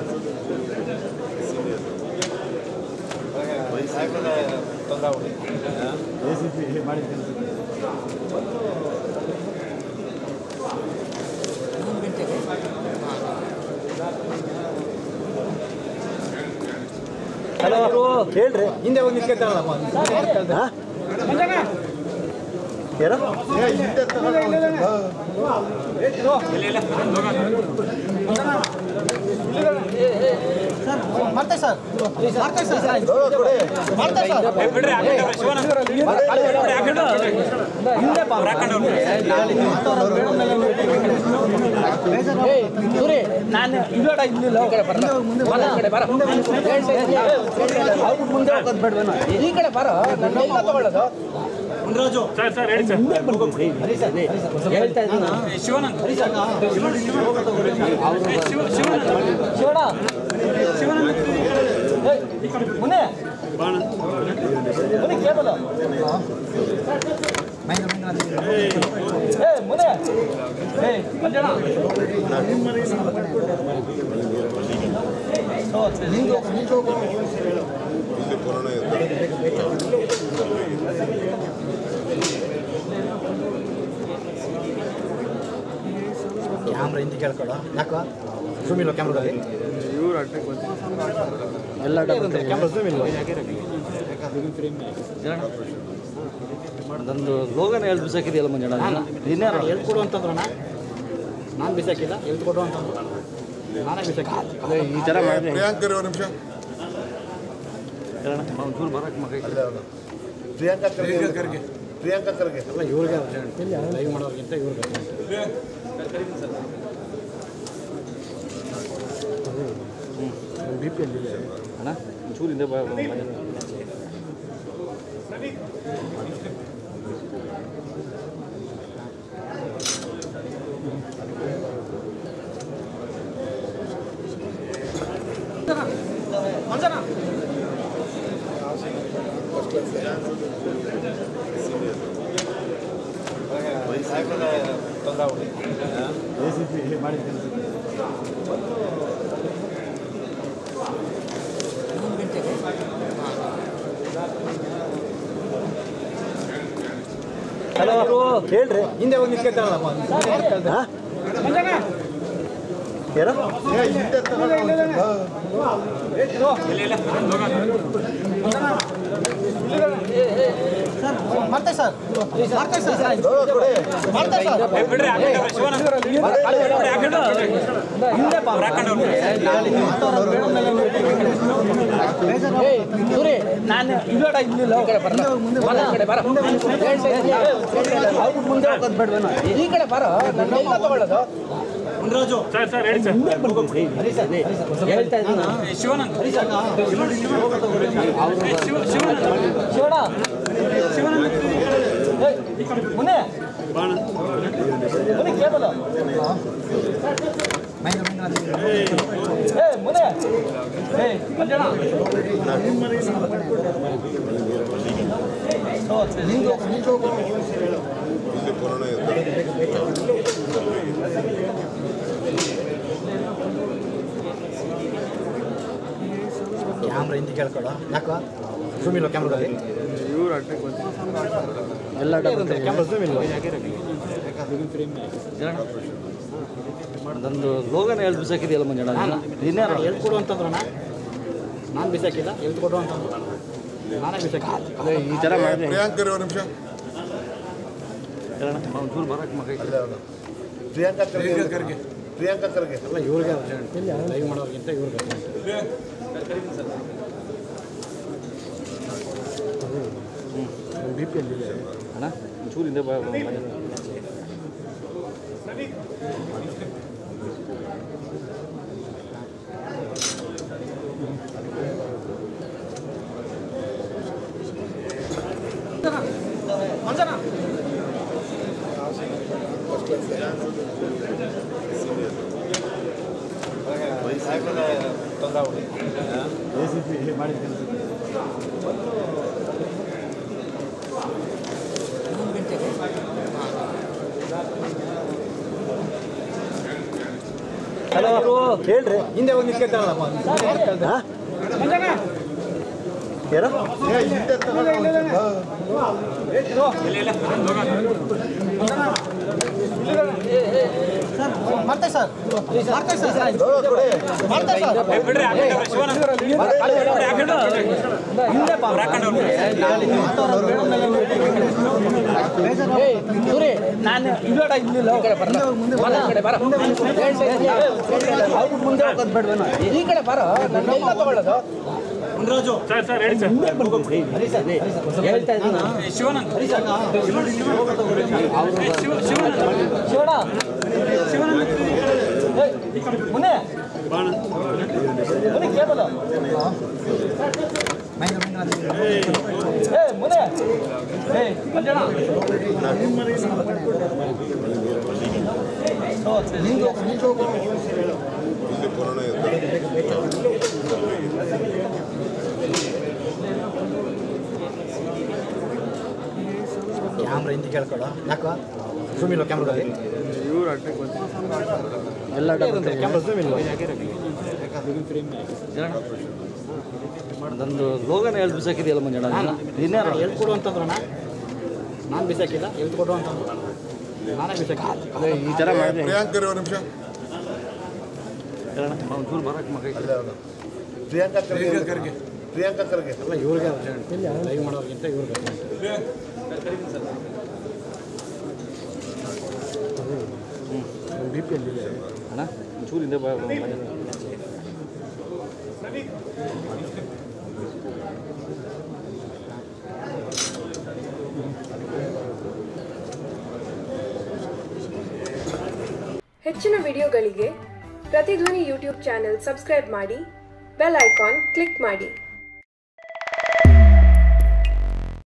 Hello ಹೇಳ್ರಿ ಹಿಂದೆ ಹೋಗಿ ನಿಂತ್ಕೊತಾಳಮ್ಮ ಯಾರು ಮಾಡ್ತಾರೆ ಸರ್ ಮಾಡ್ತಾರೆ ಸರ್ ಮಾಡ್ತಾರೆ ಸರ್ ಹಿಂದೆ ಬಾ. ಸೂರಿ ನಾನು ಇಲ್ಲೋಡ ಇಲ್ಲಿಲ್ಲ ಮುಂದೆ ಬರ ಅವ್ರು ಮುಂದೆ ಹೋಗೋದು ಬೇಡವೇನೋ ಈ ಕಡೆ ಬರೋ ನನ್ನ ಎಲ್ಲ ತಗೊಳ್ಳೋದು ಸರ್ ಸರ್ ಹೇಳಿ ಸರ್ ಹರಿ ಸರ್ ಹರಿ ಸರ್ ಹೇಳ್ತಾ ಇದ್ದೀನಿ ಶಿವಾನಂದ್ ಶಿವಣ ಏಯ್, ಮುನ್ನೆ ಮುನ್ನೆ ಕೇಬಲ್ ಏ ಮುನ್ನೆ ಏಯ್ ಮಂಜಣ್ಣ ಕ್ಯಾಮ್ರಾ ಹಿಂದೆ ಕೇಳ್ಕೊಳ ಯಾಕೋ ಝೂಮ್ ಇಲ್ಲ ಕ್ಯಾಮ್ರಾದಲ್ಲಿ ಎಲ್ಲ ಕ್ಯಾಮ್ರಾ ಝೂಮ್ ಇಲ್ಲ ನಂದು ಲೋಗನ ಹೇಳ್ದು ಬಿಸಾಕಿದೆಯಲ್ಲ ಮಂಜಣ್ಣ ಇನ್ಯಾರು ಹೇಳ್ಕೊಡು ಅಂತಂದ್ರಣ ನಾನು ಬಿಸಾಕಿಲ್ಲ ಹೇಳ್ಕೊಡು ಅಂತಂದ್ರು ನಾನೇ ಬಿಸಾಕಿಲ್ಲ ಈ ಥರ ಮಾಡಿದೆ ಪ್ರಿಯಾಂಕರ್ ಒಂದು ನಿಮಿಷ ಒಂಚೂರು ಬರಕ್ಕೆ ಮಗ ಪ್ರಿಯಾಂಕಾ ಖರ್ಗೆ ಪ್ರಿಯಾಂಕಾ ಖರ್ಗೆ ಎಲ್ಲ ಇವ್ರಿಗೆ ಲೈವ್ ಮಾಡೋರ್ಗಿಂತ ಇವ್ರಿಗೆ ಬಿ ಪಿ ಅಲ್ಲಿ ಅಣ್ಣ ಒಂಚೂರು ಹಿಂದೆ ಬಾ ಹಲೋ ಹೇಳ್ರಿ ಹಿಂದೆ ಹೋಗಿ ನಿಂತ್ಕೊತಾಳಮ್ಮ ಯಾರು ಮಾಡ್ತಾರೆ ಸರ್ ಮಾಡ್ತಾರೆ ಸರ್ ಮಾಡ್ತಾರೆ ಸರ್ ಬಿಡ್ರಿ ಆ ಕಡೆ ಶಿವಾನಂದ್ ಹಿಂದೆ ಬಾ ಏಯ್, ಸೂರಿ ನಾನು ಇಲ್ಲೋಡ ಇಲ್ಲಿಲ್ಲ ಮುಂದೆ ಬರ ಅವ್ರು ಮುಂದೆ ಹೋಗೋದು ಬೇಡವೇನೋ ಈ ಕಡೆ ಬರೋ ನನ್ನ ಎಲ್ಲ ತಗೊಳ್ಳೋದು ಸರ್ ಸರ್ ಹೇಳಿ ಸರ್ ಹರಿ ಸರ್ ಹರಿ ಸರ್ ಹೇಳ್ತಾ ಇದ್ದೀನಿ ಶಿವಾನಂದ್ ಶಿವಣ ಏಯ್, ಮುನ್ನೆ ಮುನ್ನೆ ಕೇಬಲ್ ಏ ಮುನ್ನೆ ಏಯ್ ಮಂಜಣ್ಣ ಇಲ್ಲಿ ಕೊರೋನಾ ಇರ್ತದೆ ಕ್ಯಾಮ್ರಾ ಹಿಂದೆ ಕೇಳ್ಕೊಳ ಯಾಕೋ ಝೂಮ್ ಇಲ್ಲ ಕ್ಯಾಮ್ರಾದಲ್ಲಿ ಎಲ್ಲ ಕ್ಯಾಮ್ರಾ ಝೂಮ್ ಇಲ್ಲ ನಂದು ಲೋಗನ ಹೇಳ್ದು ಬಿಸಾಕಿದೆಯಲ್ಲ ಮಂಜಣ್ಣ ಇನ್ಯಾರು ಹೇಳ್ಕೊಡು ಅಂತಂದ್ರಣ ನಾನು ಬಿಸಾಕಿಲ್ಲ ಹೇಳ್ಕೊಡು ಅಂತಂದ್ರು ನಾನೇ ಬಿಸಾಕಿಲ್ಲ ಈ ಥರ ಮಾಡಿದೆ ಪ್ರಿಯಾಂಕರ್ ಒಂದು ನಿಮಿಷ ಒಂಚೂರು ಬರಕ್ಕೆ ಮಗ ಪ್ರಿಯಾಂಕಾ ಖರ್ಗೆ ಪ್ರಿಯಾಂಕಾ ಖರ್ಗೆ ಎಲ್ಲ ಇವ್ರಿಗೆ ಲೈವ್ ಮಾಡೋರ್ಗಿಂತ ಇವ್ರಿಗೆ ಬಿ ಪಿ ಅಲ್ಲಿ ಅಣ್ಣ ಒಂಚೂರು ಹಿಂದೆ ಬಾ ಹೇಳ್ರಿ ಹಿಂದೆ ಹೋಗಿ ನಿಂತ್ಕೊತಾರಲ್ಲಪ್ಪ ಯಾರು ಮಾಡ್ತಾರೆ ಸರ್ ಮಾಡ್ತಾರೆ ಸರ್ ಮಾಡ್ತಾರೆ ಸರ್ ಬಿಡ್ರಿ ಆ ಕಡೆ ಅವ್ರೆ, ಶಿವಣ್ಣ. ಬಿಡ್ರಿ, ಆ ಕಡೆ ಅವ್ರೆ. ಅವ್ರು ಆ ಕಡೆ ಅವ್ರೆ. ಸೂರಿ ನಾನು ಇಲ್ಲೋಡ ಇಲ್ಲಿಲ್ಲ ಈ ಕಡೆ ಬರಲ್ಲ ಬರ ಈ ಕಡೆ ಬರ ಅವ್ರು ಮುಂದೆ ಹೋಗೋದು ಬೇಡವೇನೋ ಈ ಕಡೆ ಬರೋ ನನ್ನ ಎಲ್ಲ ತಗೊಳ್ಳೋದು ಮುನ್ರಾಜು ಸರ್ ಸರ್ ಹೇಳಿ ಸರ್ ಹರಿ ಸರ್ ಹರಿ ಸರ್ ಹೇಳ್ತಾ ಇದ್ದೀನಿ ಏ, ಶಿವಣ್ಣ ಹರಿ ಸರ್ ಏ, ಶಿವ- ಶಿವಣ್ಣ ಶಿವಣ್ಣ ಏಯ್, ಮುನ್ನೆ ಮುನ್ನೆ ಕೇಬಲ್ ಏ ಮುನ್ನೆ ಏಯ್ ಮಂಜಣ್ಣ ಇಲ್ಲಿ ಕೊರೋನಾ ಇರ್ತದೆ ಕ್ಯಾಮ್ರಾ ಹಿಂದಿ ಕೇಳ್ಕೊಡ ಯಾಕೋ ಝೂಮ್ ಇಲ್ಲ ಕ್ಯಾಮ್ರಾದಲ್ಲಿ ಎಲ್ಲ ಕ್ಯಾಮ್ರಾ ಝೂಮ್ ಇಲ್ಲ ನಂದು ಲೋಗನ ಹೇಳ್ದು ಬಿಸಾಕಿದೆಯಲ್ಲ ಮಂಜಣ್ಣ ಇನ್ಯಾರು ಹೇಳ್ಕೊಡು ಅಂತಂದ್ರಣ ನಾನು ಬಿಸಾಕಿಲ್ಲ ಹೇಳ್ಕೊಡು ಅಂತಂದ್ರು ನಾನೇ ಬಿಸಾಕಿಲ್ಲ ಈ ಥರ ಮಾಡಿದ್ರೆ ಪ್ರಿಯಾಂಕ್ ಕರಿ ಒಂದು ನಿಮಿಷ ಒಂಚೂರು ಬರಕ್ಕೆ ಮಗ ಅಲ್ಲೇ ಅವ್ರು. ಪ್ರಿಯಾಂಕಾ ಖರ್ಗೆ ಪ್ರಿಯಾಂಕಾ ಖರ್ಗೆ ಅಲ್ಲ ಇವ್ರಿಗೆ ಲೈವ್ ಮಾಡೋರ್ಗಿಂತ ಇವ್ರಿಗೆ ಬಿ ಪಿ ಅಲ್ಲಿ ಅಣ್ಣ ಒಂಚೂರು ಹಿಂದೆ ಬಾ ಹೆಚ್ಚಿನ ವಿಡಿಯೋಗಳಿಗೆ ಪ್ರತಿಧ್ವನಿ ಯೂಟ್ಯೂಬ್ ಚಾನೆಲ್ ಸಬ್ಸ್ಕ್ರೈಬ್ ಮಾಡಿ ಬೆಲ್ ಐಕಾನ್ ಕ್ಲಿಕ್ ಮಾಡಿ